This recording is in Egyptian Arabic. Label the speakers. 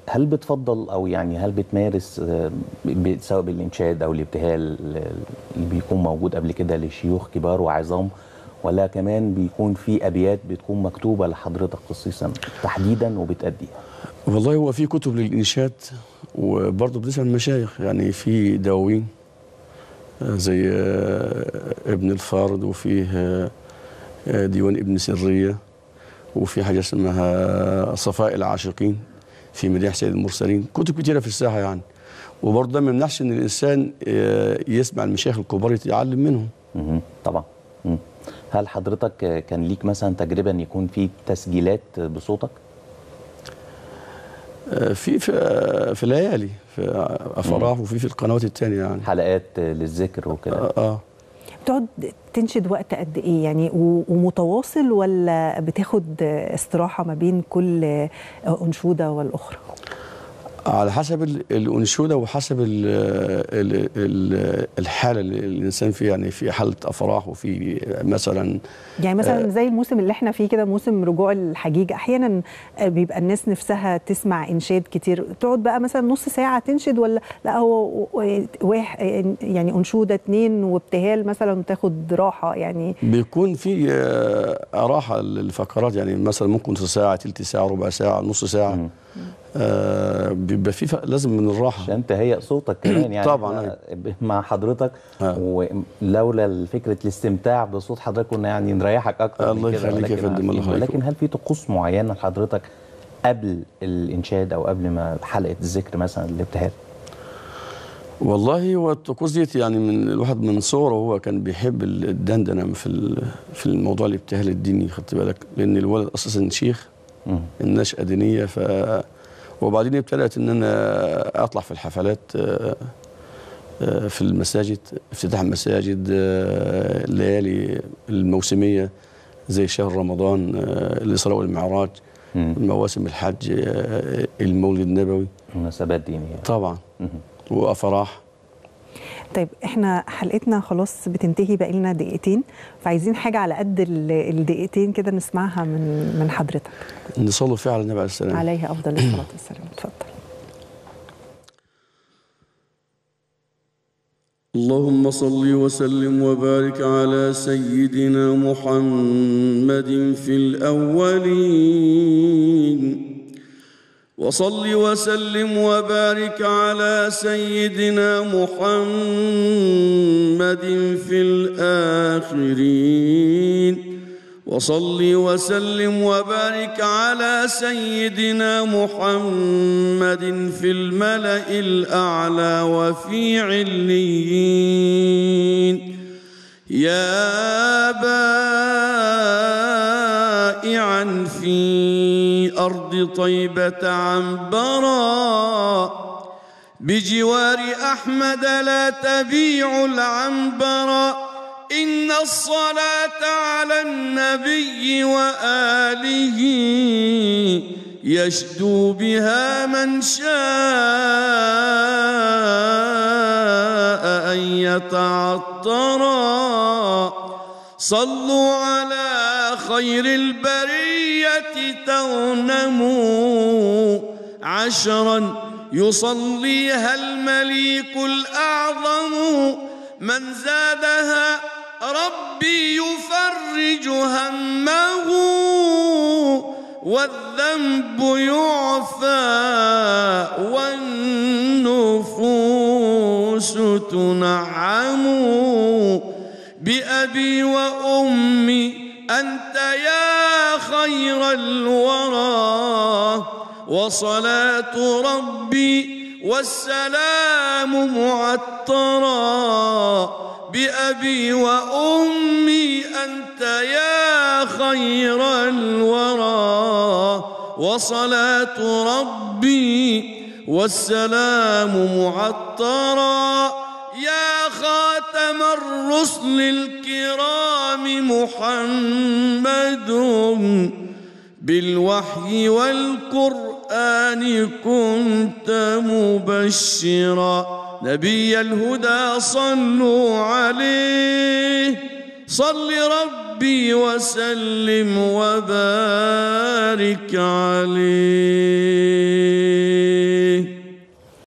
Speaker 1: هل بتفضل او يعني هل بتمارس آه، ب- سواء بالانشاد او الابتهال آه، اللي بيكون موجود قبل كده لشيوخ كبار وعظام ولا كمان بيكون في ابيات بتكون مكتوبه لحضرتك خصيصا تحديدا وبتأديها
Speaker 2: والله هو في كتب للإنشاد وبرضه بتسمع المشايخ يعني في دواوين آه، زي آه، ابن الفارض وفيه آه، آه، ديوان ابن سرية وفي حاجة اسمها صفاء العاشقين في مديح سيد المرسلين كتب كتيرة في الساحة يعني وبرضه ده ما يمنعش ان الانسان آه، يسمع المشايخ الكبار يتعلم منهم
Speaker 1: مهم. طبعا مم. هل حضرتك آه، كان ليك مثلا تجربه ان يكون في تسجيلات بصوتك
Speaker 2: آه، في في آه، في الليالي في افراح وفي في القنوات الثانيه يعني
Speaker 1: حلقات آه، للذكر وكده
Speaker 2: اه, آه.
Speaker 3: بتقعد تنشد وقت قد ايه يعني و- ومتواصل ولا بتاخد استراحه ما بين كل انشوده والاخرى
Speaker 2: على حسب ال- الانشوده وحسب ال ال ال الحاله اللي الانسان فيها يعني في حاله افراح وفي مثلا
Speaker 3: يعني مثلا زي الموسم اللي احنا فيه كده موسم رجوع الحجيج احيانا بيبقى الناس نفسها تسمع انشاد كتير تقعد بقى مثلا نص ساعه تنشد ولا لا هو واحد يعني انشوده اتنين وابتهال مثلا تاخد راحه يعني
Speaker 2: بيكون في آه، راحه للفقرات يعني مثلا ممكن نص ساعه تلت ساعه ربع ساعه نص ساعه آه بيبقى في ف- لازم من الراحه
Speaker 1: عشان تهيئ صوتك كمان يعني
Speaker 2: طبعاً،
Speaker 1: إحنا ب- مع حضرتك
Speaker 2: آه.
Speaker 1: ولولا فكره الاستمتاع بصوت حضرتك كنا يعني نريحك اكتر
Speaker 2: الله
Speaker 1: من كده
Speaker 2: يخليك يا
Speaker 1: ولكن
Speaker 2: فندم، الله يخليك.
Speaker 1: ولكن هل في طقوس معينه لحضرتك قبل الانشاد او قبل ما حلقه الذكر مثلا الابتهال
Speaker 2: والله هو الطقوس ديت يعني من الواحد من صغره هو كان بيحب الدندنه في ال- في الموضوع الابتهال الديني خدت بالك لان الولد اساسا شيخ
Speaker 1: مم.
Speaker 2: النشأة دينية ف وبعدين ابتدأت ان انا اطلع في الحفلات آه، آه، في المساجد افتتاح المساجد آه، الليالي الموسمية زي شهر رمضان آه، الإسراء والمعراج
Speaker 1: مم.
Speaker 2: مواسم الحج آه، المولد النبوي
Speaker 1: مناسبات دينيه
Speaker 2: طبعا
Speaker 1: مهم.
Speaker 2: وأفراح
Speaker 3: طيب احنا حلقتنا خلاص بتنتهي بقى لنا دقيقتين فعايزين حاجه على قد ال- الدقيقتين كده نسمعها من من حضرتك
Speaker 2: نصلي فيها على النبي عليه السلام
Speaker 3: عليه افضل الصلاه والسلام اتفضل
Speaker 2: اللهم صل وسلم وبارك على سيدنا محمد في الأولين وصل وسلم وبارك على سيدنا محمد في الآخرين وصل وسلم وبارك على سيدنا محمد في الملأ الأعلى وفي عليين يا بائعا في أرض طيبة عنبرا بجوار أحمد لا تبيع العنبر إن الصلاة على النبي وآله يشدو بها من شاء أن يتعطرا صلوا على خير البرية تغنموا عشرا يصليها المليك الأعظم من زادها ربي يفرج همه والذنب يعفى والنفوس تنعم بأبي وأمي أنت يا خير الورى وصلاة ربي والسلام معطرا بأبي وأمي أنت يا خير الورى وصلاة ربي والسلام معطرا يا خاتم الرسل الكرام محمد بالوحي والقرآن كنت مبشرا نبي الهدى صلوا عليه صل ربي وسلم وبارك عليه